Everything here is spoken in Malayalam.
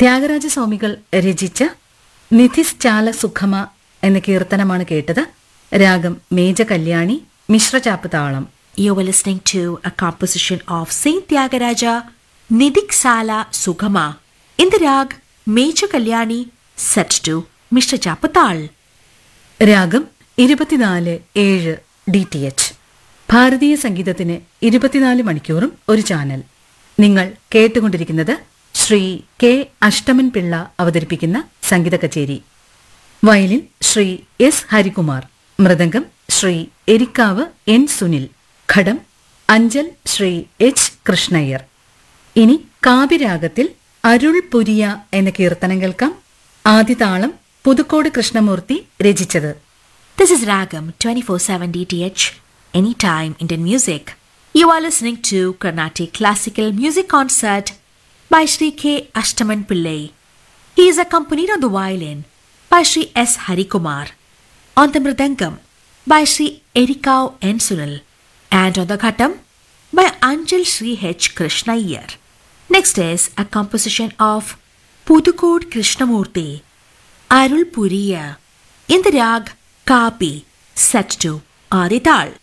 ത്യാഗരാജസ്വാമികൾ രചിച്ച നിധിശ്ചാല സുഖമ എന്ന കീർത്തനമാണ് കേട്ടത് രാഗം മേജ കല്യാണി മിശ്രചാപ്പ് താളം You were listening to a composition of Saint Tyagaraja Nidiksala Sugama in the rag Major Kalyani set to Mr. Chapatal. രാഗം ഇരുപത്തിനാല് ഏഴ് ഡി ടി എച്ച് ഭാരതീയ സംഗീതത്തിന് ഇരുപത്തിനാല് മണിക്കൂറും ഒരു ചാനൽ നിങ്ങൾ കേട്ടുകൊണ്ടിരിക്കുന്നത് ശ്രീ കെ അഷ്ടമൻ പിള്ള അവതരിപ്പിക്കുന്ന സംഗീത കച്ചേരി വയലിൻ ശ്രീ എസ് ഹരികുമാർ മൃദംഗം ശ്രീ എരിക്കാവ് എൻ സുനിൽ ഘടം അഞ്ചൽ ശ്രീ എച്ച് കൃഷ്ണയ്യർ ഇനി കാവ്യരാഗത്തിൽ അരുൾ പുരിയ എന്ന കീർത്തനം കേൾക്കാം ആദിതാളം പുതുക്കോട് കൃഷ്ണമൂർത്തി രചിച്ചത് This is Ragam 24/7 DTH Anytime Indian Music. You are listening to Carnatic Classical Music Concert by Sri K. Ashtaman Pillai. He is accompanied on the violin by Sri S. Harikumar, on the mridangam by Sri Erikau N. Sunil, and on the ghatam by Anjal Sri H. Krishnayar. Next is a composition of Pudukod Krishnamurti, Arul Puriya, in the rag Kapi, set to Adital.